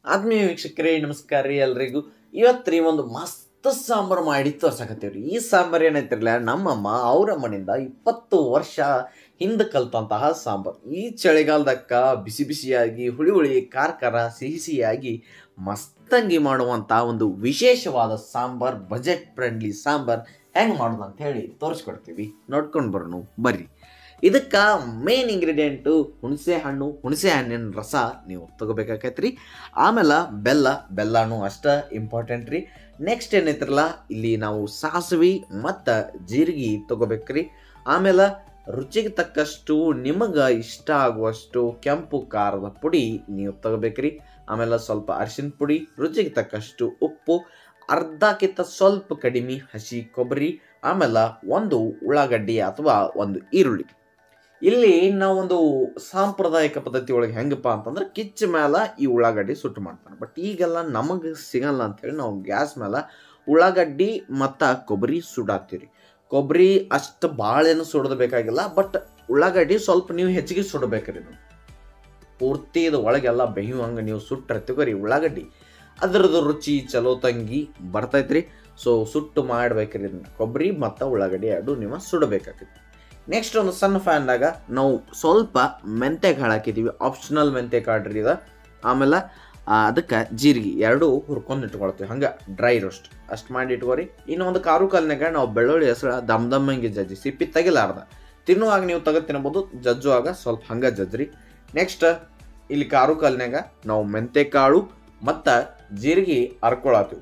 ಆತ್ಮೀಯ ವೀಕ್ಷಕರೇ ನಮಸ್ಕಾರ ರೀ ಎಲ್ರಿಗೂ ಇವತ್ತು ರೀ ಒಂದು ಮಸ್ತ್ ಸಾಂಬಾರು ಮಾಡಿ ತೋರ್ಸಕತ್ತೀವ್ರಿ ಈ ಸಾಂಬಾರು ಏನೈತಿರಲ್ಲ ನಮ್ಮಮ್ಮ ಅವ್ರ ಮನೆಯಿಂದ ಇಪ್ಪತ್ತು ವರ್ಷ ಹಿಂದೆ ಕಲ್ತಂತಹ ಸಾಂಬಾರು ಈ ಚಳಿಗಾಲದಕ್ಕ ಬಿಸಿ ಬಿಸಿಯಾಗಿ ಹುಳಿ ಹುಳಿ ಖಾರ ಖಾರ ಸಿಹಿ ಸಿಹಿಯಾಗಿ ಮಸ್ತಂಗಿ ಮಾಡುವಂಥ ಒಂದು ವಿಶೇಷವಾದ ಸಾಂಬಾರ್ ಬಜೆಟ್ ಫ್ರೆಂಡ್ಲಿ ಸಾಂಬಾರ್ ಹೆಂಗೆ ಮಾಡೋದು ಅಂತ ಹೇಳಿ ತೋರಿಸ್ಕೊಡ್ತೀವಿ ನೋಡ್ಕೊಂಡು ಬರೋಣ ಬರ್ರಿ ಇದಕ್ಕೆ ಮೇನ್ ಇಂಗ್ರೀಡಿಯೆಂಟು ಹುಣಸೆ ಹಣ್ಣು ಹುಣಸೆ ಹಣ್ಣಿನ ರಸ ನೀವು ತಗೋಬೇಕಾಕೈತ್ರಿ ಆಮೇಲೆ ಬೆಲ್ಲ ಬೆಲ್ಲನೂ ಅಷ್ಟ ಇಂಪಾರ್ಟೆಂಟ್ ರೀ ನೆಕ್ಸ್ಟ್ ಏನೈತ್ರಲ್ಲ ಇಲ್ಲಿ ನಾವು ಸಾಸಿವೆ ಮತ್ತು ಜೀರಿಗೆ ತಗೋಬೇಕ್ರಿ ಆಮೇಲೆ ರುಚಿಗೆ ತಕ್ಕಷ್ಟು ನಿಮಗೆ ಇಷ್ಟ ಆಗುವಷ್ಟು ಕೆಂಪು ಖಾರದ ಪುಡಿ ನೀವು ತಗೋಬೇಕ್ರಿ ಆಮೇಲೆ ಸ್ವಲ್ಪ ಅರಿಶಿನ ಪುಡಿ ರುಚಿಗೆ ತಕ್ಕಷ್ಟು ಉಪ್ಪು ಅರ್ಧಕ್ಕಿಂತ ಸ್ವಲ್ಪ ಕಡಿಮೆ ಹಸಿ ಕೊಬ್ಬರಿ ಆಮೇಲೆ ಒಂದು ಉಳ್ಳಾಗಡ್ಡಿ ಅಥವಾ ಒಂದು ಈರುಳ್ಳಿ ಇಲ್ಲಿ ನಾವೊಂದು ಸಾಂಪ್ರದಾಯಿಕ ಪದ್ಧತಿ ಒಳಗೆ ಹೆಂಗಪ್ಪ ಅಂತಂದ್ರೆ ಕಿಚ್ಚ ಮೇಲೆ ಈ ಉಳ್ಳಾಗಡ್ಡಿ ಸುಟ್ಟು ಮಾಡ್ತಾನೆ ಬಟ್ ಈಗೆಲ್ಲ ನಮಗೆ ಸಿಗಲ್ಲ ಅಂತೇಳಿ ನಾವು ಗ್ಯಾಸ್ ಮೇಲೆ ಉಳ್ಳಾಗಡ್ಡಿ ಮತ್ತು ಕೊಬ್ಬರಿ ಸುಡಾತ್ತೀವಿ ಕೊಬ್ಬರಿ ಅಷ್ಟು ಭಾಳ ಏನು ಸುಡೋದು ಬೇಕಾಗಿಲ್ಲ ಬಟ್ ಉಳ್ಳಾಗಡ್ಡಿ ಸ್ವಲ್ಪ ನೀವು ಹೆಚ್ಚಿಗೆ ಸುಡಬೇಕ್ರಿ ನೀವು ಪೂರ್ತಿ ಇದು ಒಳಗೆಲ್ಲ ಬೇಯುವಂಗೆ ನೀವು ಸುಟ್ಟರೆ ತಗೋರಿ ಉಳ್ಳಾಗಡ್ಡಿ ಅದರದ್ದು ರುಚಿ ಚಲೋ ತಂಗಿ ಬರ್ತೈತ್ರಿ ಸೊ ಸುಟ್ಟು ಮಾಡ್ಬೇಕ್ರಿ ಇದನ್ನ ಕೊಬ್ಬರಿ ಮತ್ತು ಉಳ್ಳಾಗಡ್ಡಿ ಎರಡು ನೀವು ಸುಡಬೇಕಾಗೈತಿ ನೆಕ್ಸ್ಟ್ ಒಂದು ಸಣ್ಣ ಫ್ಯಾನ್ದಾಗ ನಾವು ಸ್ವಲ್ಪ ಮೆಂತೆ ಕಾಳು ಹಾಕಿದ್ದೀವಿ ಆಪ್ಷನಲ್ ಮೆಂತೆ ಕಾಳು ರೀ ಇದು ಆಮೇಲೆ ಅದಕ್ಕೆ ಜೀರಿಗೆ ಎರಡು ಹುರ್ಕೊಂಡು ಇಟ್ಕೊಳ್ತೀವಿ ಹಂಗೆ ಡ್ರೈ ರೋಸ್ಟ್ ಅಷ್ಟು ಮಾಡಿ ಇಟ್ಕೋರಿ ಇನ್ನು ಒಂದು ಕಾರು ಕಾಲಿನಾಗ ನಾವು ಬೆಳ್ಳುಳ್ಳಿ ಹೆಸರು ದಮ್ ದಮ್ಮಂಗೆ ಜಜ್ಜಿ ಸಿಪ್ಪಿ ತೆಗಿಲಾರ್ದ ತಿನ್ನುವಾಗ ನೀವು ತೆಗೆದು ತಿನ್ಬೋದು ಜಜ್ಜುವಾಗ ಸ್ವಲ್ಪ ಹಂಗೆ ಜಜ್ರಿ ನೆಕ್ಸ್ಟ್ ಇಲ್ಲಿ ಕಾರು ಕಾಲಿನಾಗ ನಾವು ಮೆಂತೆ ಕಾಳು ಮತ್ತು ಜೀರಿಗೆ ಹರ್ಕೊಳತ್ತೀವಿ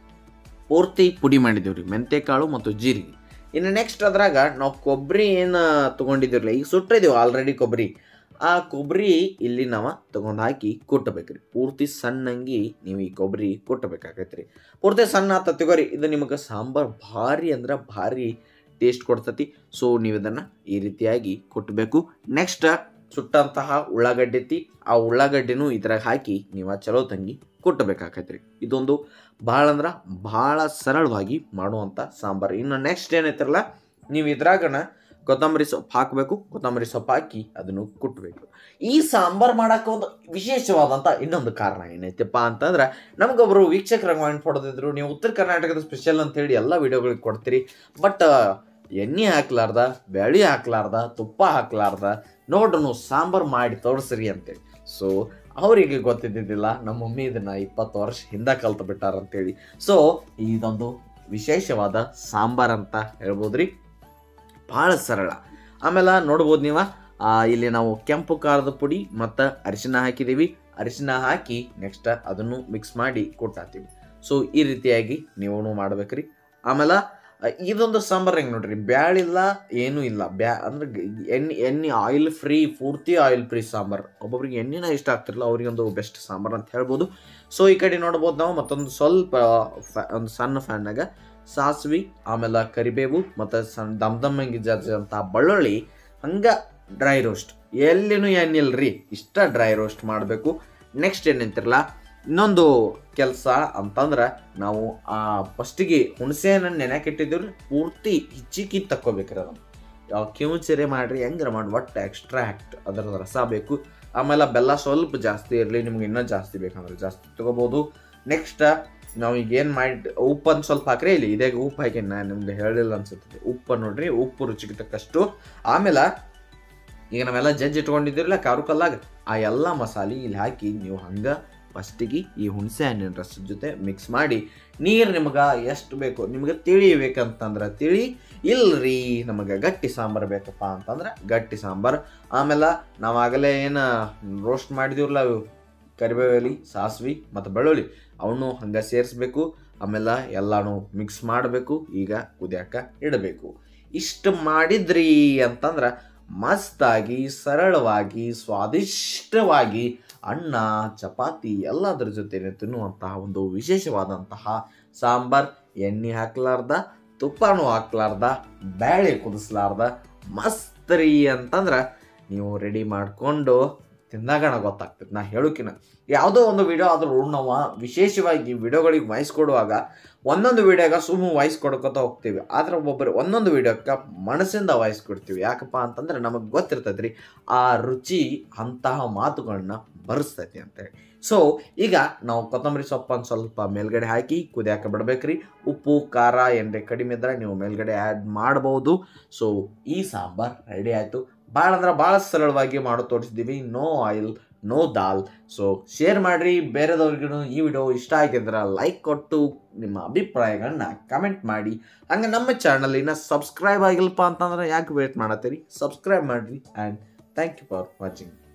ಪೂರ್ತಿ ಪುಡಿ ಮಾಡಿದ್ದೀವಿ ರೀ ಮೆಂತೆ ಕಾಳು ಮತ್ತು ಜೀರಿಗೆ ಇನ್ನು ನೆಕ್ಸ್ಟ್ ಅದ್ರಾಗ ನಾವು ಕೊಬ್ಬರಿ ಏನು ತೊಗೊಂಡಿದ್ದೀರಲ್ಲ ಈಗ ಸುಟ್ಟಿದ್ದೀವಿ ಆಲ್ರೆಡಿ ಕೊಬ್ಬರಿ ಆ ಕೊಬ್ಬರಿ ಇಲ್ಲಿ ನಾವು ತಗೊಂಡು ಹಾಕಿ ಕುಟ್ಟಬೇಕ್ರಿ ಪೂರ್ತಿ ಸಣ್ಣಂಗಿ ನೀವು ಈ ಕೊಬ್ಬರಿ ಕುಟ್ಟಬೇಕಾಗೈತೆ ರೀ ಪೂರ್ತಿ ಸಣ್ಣ ಆತ ತಗೋರಿ ಇದು ನಿಮಗೆ ಸಾಂಬಾರು ಭಾರಿ ಅಂದ್ರೆ ಭಾರಿ ಟೇಸ್ಟ್ ಕೊಡ್ತತಿ ಸೊ ನೀವು ಇದನ್ನು ಈ ರೀತಿಯಾಗಿ ಕುಟ್ಟಬೇಕು ನೆಕ್ಸ್ಟ್ ಸುಟ್ಟಂತಹ ಉಳ್ಳಾಗಡ್ಡಿ ಐತಿ ಆ ಉಳ್ಳಾಗಡ್ಡಿನೂ ಇದ್ರಾಗ ಹಾಕಿ ನೀವು ಚಲೋ ತಂಗಿ ಕುಟ್ಟಬೇಕಾಕೈತ್ರಿ ಇದೊಂದು ಭಾಳ ಅಂದ್ರೆ ಭಾಳ ಸರಳವಾಗಿ ಮಾಡುವಂಥ ಸಾಂಬಾರು ಇನ್ನು ನೆಕ್ಸ್ಟ್ ಏನೈತಿರಲ್ಲ ನೀವು ಇದ್ರಾಗನ ಕೊತ್ತಂಬರಿ ಸೊಪ್ಪು ಹಾಕಬೇಕು ಕೊತ್ತಂಬರಿ ಸೊಪ್ಪು ಹಾಕಿ ಅದನ್ನು ಕುಟ್ಟಬೇಕು ಈ ಸಾಂಬಾರು ಮಾಡೋಕೆ ಒಂದು ವಿಶೇಷವಾದಂಥ ಇನ್ನೊಂದು ಕಾರಣ ಏನೈತಪ್ಪ ಅಂತಂದ್ರೆ ನಮಗೊಬ್ಬರು ವೀಕ್ಷಕರಾಗಿ ಮಾಡಿ ಕೊಡೋದಿದ್ರು ನೀವು ಉತ್ತರ ಕರ್ನಾಟಕದ ಸ್ಪೆಷಲ್ ಅಂತೇಳಿ ಎಲ್ಲ ವಿಡಿಯೋಗಳಿಗೆ ಕೊಡ್ತೀರಿ ಬಟ್ ಎಣ್ಣೆ ಹಾಕ್ಲಾರ್ದ ಬೆಳೆ ಹಾಕ್ಲಾರ್ದ ತುಪ್ಪ ಹಾಕ್ಲಾರ್ದ ನೋಡ್ರು ಸಾಂಬಾರು ಮಾಡಿ ತೋರಿಸ್ರಿ ಅಂತೇಳಿ ಸೊ ಅವರಿಗೆ ಗೊತ್ತಿದ್ದಿದ್ದಿಲ್ಲ ನಮ್ಮ ಮಮ್ಮಿ ಇದನ್ನ ಇಪ್ಪತ್ತು ವರ್ಷ ಹಿಂದೆ ಕಲ್ತು ಬಿಟ್ಟಾರ ಅಂತೇಳಿ ಸೊ ಇದೊಂದು ವಿಶೇಷವಾದ ಸಾಂಬಾರ್ ಅಂತ ಹೇಳ್ಬೋದ್ರಿ ಭಾಳ ಸರಳ ಆಮೇಲೆ ನೋಡ್ಬೋದು ನೀವು ಆ, ಇಲ್ಲಿ ನಾವು ಕೆಂಪು ಖಾರದ ಪುಡಿ ಮತ್ತು ಅರಿಶಿನ ಹಾಕಿದ್ದೀವಿ ಅರಿಶಿನ ಹಾಕಿ ನೆಕ್ಸ್ಟ್ ಅದನ್ನು ಮಿಕ್ಸ್ ಮಾಡಿ ಕೊಟ್ಟಾತೀವಿ ಸೊ ಈ ರೀತಿಯಾಗಿ ನೀವು ಮಾಡ್ಬೇಕ್ರಿ ಆಮೇಲೆ ಆ, ಇದೊಂದು ಸಾಂಬಾರು ಹೆಂಗೆ ನೋಡ್ರಿ ಬ್ಯಾಳಿಲ್ಲ ಏನೂ ಇಲ್ಲ ಬ್ಯಾ ಅಂದ್ರೆ ಗ- ಎಣ್ಣೆ ಎಣ್ಣೆ ಆಯಿಲ್ ಫ್ರೀ ಪೂರ್ತಿ ಆಯಿಲ್ ಫ್ರೀ ಸಾಂಬಾರು ಒಬ್ಬೊಬ್ರಿಗೆ ಎಣ್ಣೆನ ಇಷ್ಟ ಆಗ್ತಿರಲ್ಲ ಅವರಿಗೊಂದು ಬೆಸ್ಟ್ ಸಾಂಬಾರು ಅಂತ ಹೇಳ್ಬೋದು ಸೊ ಈ ಕಡೆ ನೋಡ್ಬೋದು ನಾವು ಮತ್ತೊಂದು ಸ್ವಲ್ಪ ಫ್ಯಾ ಒಂದು ಸಣ್ಣ ಫ್ಯಾನ್ನಾಗ ಸಾಸಿವೆ ಆಮೇಲೆ ಕರಿಬೇವು ಮತ್ತು ಸಣ್ಣ ದಮ್ ದಮ್ಮಂಗಿ ಜಜ್ಜಂಥ ಬೆಳ್ಳುಳ್ಳಿ ಹಂಗೆ ಡ್ರೈ ರೋಸ್ಟ್ ಎಲ್ಲಿನೂ ಏನಿಲ್ರಿ ಇಷ್ಟ ಡ್ರೈ ರೋಸ್ಟ್ ಮಾಡಬೇಕು ನೆಕ್ಸ್ಟ್ ಏನಂತಿರಲ್ಲ ಇನ್ನೊಂದು ಕೆಲಸ ಅಂತಂದ್ರೆ ನಾವು ಆ ಫಸ್ಟಿಗೆ ಹುಣಸೆ ಹಣ್ಣು ನೆನೆಕಿಟ್ಟಿದ್ದೀವಿ ಪೂರ್ತಿ ಹಿಚ್ಚಿಕಿ ತಕ್ಕೋಬೇಕ್ರಿ ಅದನ್ನು ಯಾವ ಕಿವುಚೆರೆ ಮಾಡಿರಿ ಹೆಂಗಾರ ಮಾಡಿ ಒಟ್ಟು ಎಕ್ಸ್ಟ್ರಾಕ್ಟ್ ಅದರ ರಸ ಬೇಕು ಆಮೇಲೆ ಬೆಲ್ಲ ಸ್ವಲ್ಪ ಜಾಸ್ತಿ ಇರಲಿ ನಿಮ್ಗೆ ಇನ್ನೂ ಜಾಸ್ತಿ ಬೇಕಂದ್ರೆ ಜಾಸ್ತಿ ತಗೋಬೋದು ನೆಕ್ಸ್ಟ್ ನಾವು ಈಗ ಏನು ಮಾಡಿ ಉಪ್ಪನ್ನು ಸ್ವಲ್ಪ ಹಾಕ್ರಿ ಇಲ್ಲಿ ಇದೇ ಉಪ್ಪು ಹಾಕಿ ನಾನು ನಿಮ್ಗೆ ಹೇಳಿಲ್ಲ ಅನ್ಸುತ್ತೆ ಉಪ್ಪು ನೋಡ್ರಿ ಉಪ್ಪು ರುಚಿಗೆ ತಕ್ಕಷ್ಟು ಆಮೇಲೆ ಈಗ ನಾವೆಲ್ಲ ಜಜ್ಜ್ ಇಟ್ಕೊಂಡಿದ್ದೀರಲ್ಲ ಕಾರು ಕಲ್ಲಾಗ ಆ ಎಲ್ಲ ಮಸಾಲೆ ಇಲ್ಲಿ ಹಾಕಿ ನೀವು ಹಂಗೆ ಫಸ್ಟಿಗೆ ಈ ಹುಣಸೆ ಹಣ್ಣಿನ ರಸದ ಜೊತೆ ಮಿಕ್ಸ್ ಮಾಡಿ ನೀರು ನಿಮಗೆ ಎಷ್ಟು ಬೇಕು ನಿಮಗೆ ತಿಳಿ ಬೇಕಂತಂದ್ರೆ ತಿಳಿ ಇಲ್ರಿ ನಮಗೆ ಗಟ್ಟಿ ಸಾಂಬಾರು ಬೇಕಪ್ಪ ಅಂತಂದ್ರೆ ಗಟ್ಟಿ ಸಾಂಬಾರು ಆಮೇಲೆ ನಾವು ಆಗಲೇ ಏನು ರೋಸ್ಟ್ ಮಾಡಿದೀವಲ್ಲ ಇವು ಕರಿಬೇವು ಎಲೆ ಸಾಸಿವೆ ಮತ್ತು ಬೆಳ್ಳುಳ್ಳಿ ಅವನು ಹಂಗೆ ಸೇರಿಸ್ಬೇಕು ಆಮೇಲೆ ಎಲ್ಲಾನು ಮಿಕ್ಸ್ ಮಾಡಬೇಕು ಈಗ ಕುದಿಯಾಕ ಇಡಬೇಕು ಇಷ್ಟು ಮಾಡಿದ್ರಿ ಅಂತಂದ್ರೆ ಮಸ್ತಾಗಿ ಸರಳವಾಗಿ ಸ್ವಾದಿಷ್ಟವಾಗಿ ಅನ್ನ ಚಪಾತಿ ಎಲ್ಲದರ ಜೊತೆ ತಿನ್ನುವಂತಹ ಒಂದು ವಿಶೇಷವಾದಂತಹ ಸಾಂಬಾರ್ ಎಣ್ಣೆ ಹಾಕ್ಲಾರ್ದ ತುಪ್ಪನೂ ಹಾಕ್ಲಾರ್ದ ಬೇಳೆ ಕುದಿಸ್ಲಾರ್ದ ಮಸ್ತ್ ರೀ ಅಂತಂದ್ರೆ ನೀವು ರೆಡಿ ಮಾಡಿಕೊಂಡು ತಿಂದಾಗಣ ಗೊತ್ತಾಗ್ತದೆ ನಾ ಹೇಳೋಕಿನ ಯಾವುದೋ ಒಂದು ವಿಡಿಯೋ ಆದ್ರೂ ನಾವು ವಿಶೇಷವಾಗಿ ವಿಡಿಯೋಗಳಿಗೆ ವಾಯ್ಸ್ ಕೊಡುವಾಗ ಒಂದೊಂದು ವಿಡಿಯೋಗ ಸುಮ್ಮ ವಾಯ್ಸ್ ಕೊಡ್ಕೊತ ಹೋಗ್ತೀವಿ ಆದ್ರೆ ಒಬ್ಬೊಬ್ಬರು ಒಂದೊಂದು ವಿಡಿಯೋಕ್ಕೆ ಮನಸ್ಸಿಂದ ವಾಯ್ಸ್ ಕೊಡ್ತೀವಿ ಯಾಕಪ್ಪ ಅಂತಂದ್ರೆ ನಮಗೆ ಗೊತ್ತಿರ್ತೈತೆ ರೀ ಆ ರುಚಿ ಅಂತಹ ಮಾತುಗಳನ್ನ ಬರೆಸ್ತೈತಿ ಅಂತೇಳಿ ಸೊ ಈಗ ನಾವು ಕೊತ್ತಂಬರಿ ಸೊಪ್ಪನ್ನು ಸ್ವಲ್ಪ ಮೇಲ್ಗಡೆ ಹಾಕಿ ಕುದಿಯಾಕ ಬಿಡ್ಬೇಕ್ರಿ ಉಪ್ಪು ಖಾರ ಏನ್ರಿ ಕಡಿಮೆ ಇದ್ರೆ ನೀವು ಮೇಲ್ಗಡೆ ಆ್ಯಡ್ ಮಾಡ್ಬೋದು ಸೊ ಈ ಸಾಂಬಾರ್ ರೆಡಿ ಆಯಿತು ಭಾಳ ಅಂದ್ರೆ ಭಾಳ ಸರಳವಾಗಿ ಮಾಡೋ ತೋರಿಸಿದ್ದೀವಿ no oil no dal so share ಮಾಡಿರಿ ಬೇರೆದವ್ರಿಗೂ ಈ ವಿಡಿಯೋ ಇಷ್ಟ ಆಗಿದ್ರೆ ಲೈಕ್ ಕೊಟ್ಟು ನಿಮ್ಮ ಅಭಿಪ್ರಾಯಗಳನ್ನ ಕಮೆಂಟ್ ಮಾಡಿ ಹಂಗೆ ನಮ್ಮ ಚಾನಲಿನ ಸಬ್ಸ್ಕ್ರೈಬ್ ಆಗಿಲ್ಲಪ್ಪ ಅಂತಂದ್ರೆ ಯಾಕೆ ವೇಟ್ ಮಾಡತ್ತೀರಿ ಸಬ್ಸ್ಕ್ರೈಬ್ ಮಾಡಿರಿ and thank you for watching